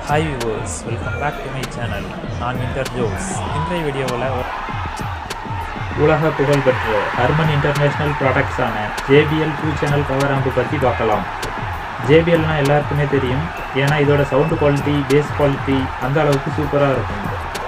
hi viewers welcome back to my channel நான் Winter Jose இன்றைய வீடியோவில் உலக புகழ்பெற்ற ஹர்மன் இன்டர்நேஷ்னல் ப்ராடக்ட்ஸான JBL two channel power amp பற்றி பார்க்கலாம் ஜேபிஎல்னால் எல்லாருக்குமே தெரியும் ஏன்னா இதோட சவுண்டு குவாலிட்டி பேஸ் குவாலிட்டி அந்த அளவுக்கு சூப்பராக இருக்கும்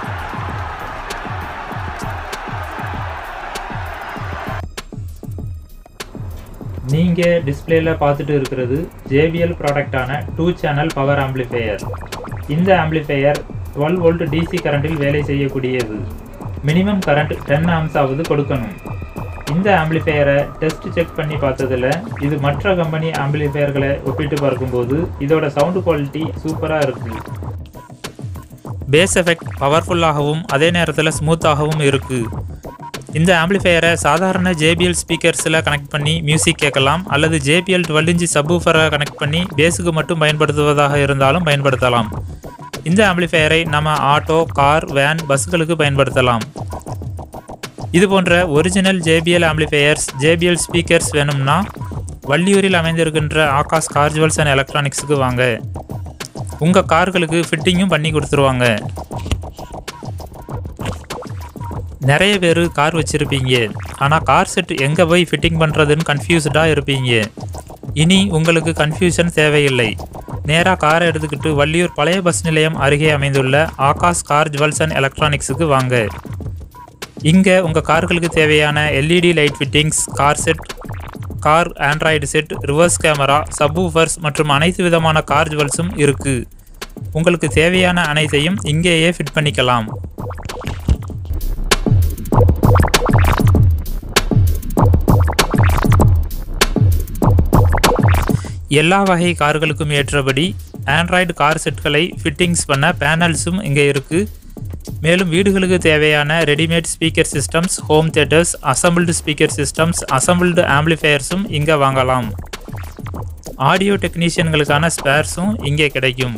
நீங்கள் டிஸ்பிளேல பார்த்துட்டு இருக்கிறது ஜேபிஎல் ப்ராடக்டான டூ சேனல் பவர் ஆம்ப்ளிஃபையர் இந்த ஆம்ப்ளிஃபையர் டுவெல் வோல்ட் டிசி கரண்டில் வேலை செய்யக்கூடியது மினிமம் கரண்ட் டென் ஆம்ஸ் ஆவது கொடுக்கணும் இந்த ஆம்ப்ளிஃபையரை டெஸ்ட் செக் பண்ணி பார்த்ததுல இது மற்ற கம்பெனி ஆம்ப்ளிஃபையர்களை ஒப்பிட்டு பார்க்கும்போது இதோட சவுண்டு குவாலிட்டி சூப்பராக இருக்குது பேஸ் எஃபெக்ட் பவர்ஃபுல்லாகவும் அதே நேரத்தில் ஸ்மூத்தாகவும் இருக்குது இந்த ஆம்ப்ளிஃபையரை சாதாரண JBL ஸ்பீக்கர்ஸில் கனெக்ட் பண்ணி மியூசிக் கேட்கலாம் அல்லது JBL டுவெல் இன்ச்சு சப்வூஃபரை கனெக்ட் பண்ணி பேஸுக்கு மட்டும் பயன்படுத்துவதாக இருந்தாலும் பயன்படுத்தலாம் இந்த ஆம்ப்ளிஃபையரை நம்ம ஆட்டோ கார் வேன் பஸ்களுக்கு பயன்படுத்தலாம் இது போன்ற original JBL amplifiers JBL speakers வேணும்னா வள்ளியூரில் அமைந்திருக்கின்ற ஆகாஷ் கார் ஜுவல்ஸ் அண்ட் எலக்ட்ரானிக்ஸுக்கு வாங்க உங்கள் கார்களுக்கு ஃபிட்டிங்கும் பண்ணி கொடுத்துருவாங்க நிறைய பேர் கார் வச்சுருப்பீங்க ஆனால் கார் செட் எங்கே போய் ஃபிட்டிங் பண்ணுறதுன்னு கன்ஃபியூஸ்டாக இருப்பீங்க இனி உங்களுக்கு கன்ஃபியூஷன் தேவையில்லை நேராக காரை எடுத்துக்கிட்டு வள்ளியூர் பழைய பஸ் நிலையம் அருகே அமைந்துள்ள ஆகாஷ் கார் ஜுவல்ஸ் அண்ட் எலக்ட்ரானிக்ஸுக்கு வாங்க இங்கே உங்கள் கார்களுக்கு தேவையான LED light fittings car set car Android set reverse camera subwoofers மற்றும் அனைத்து விதமான கார் ஜுவல்ஸும் இருக்குது உங்களுக்கு தேவையான அனைத்தையும் இங்கேயே ஃபிட் பண்ணிக்கலாம் எல்லா வகை கார்களுக்கும் ஏற்றபடி ஆண்ட்ராய்டு கார் செட்களை ஃபிட்டிங்ஸ் பண்ண பேனல்ஸும் இங்கே இருக்குது மேலும் வீடுகளுக்கு தேவையான readymade speaker systems home theatres assembled speaker systems assembled ஆம்ப்ளிஃபையர்ஸும் இங்கே வாங்கலாம் ஆடியோ டெக்னீஷியன்களுக்கான ஸ்பேர்ஸும் இங்கே கிடைக்கும்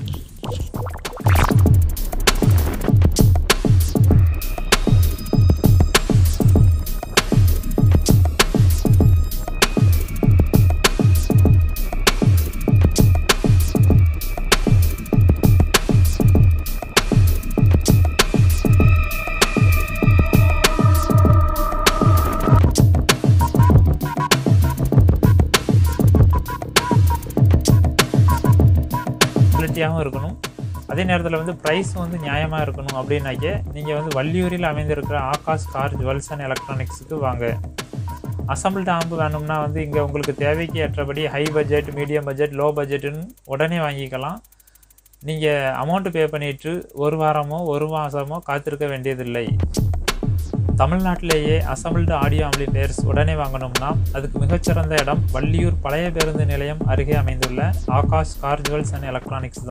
குவாலிட்டியாகவும் இருக்கணும் அதே நேரத்தில் வந்து ப்ரைஸும் வந்து நியாயமாக இருக்கணும் அப்படின்னாக்க நீங்கள் வந்து வள்ளியூரில் அமைந்திருக்கிற ஆகாஷ் கார் ஜுவல்ஸ் அண்ட் எலக்ட்ரானிக்ஸுக்கு வாங்க அசம்பிள்டு ஆம்பு வேணும்னா வந்து இங்கே உங்களுக்கு தேவைக்கு ஏற்றபடி high budget medium budget low பட்ஜெட்டுன்னு உடனே வாங்கிக்கலாம் நீங்கள் அமௌண்ட்டு பே பண்ணிவிட்டு ஒரு வாரமோ ஒரு மாதமோ காத்திருக்க வேண்டியதில்லை தமிழ்நாட்டிலேயே அசம்பிள்டு ஆடியோ ஆம்ப்ளிஃபையர்ஸ் உடனே வாங்கணும்னா அதுக்கு மிகச்சிறந்த இடம் வள்ளியூர் பழைய பேருந்து நிலையம் அருகே அமைந்துள்ள Akash car jewels and electronics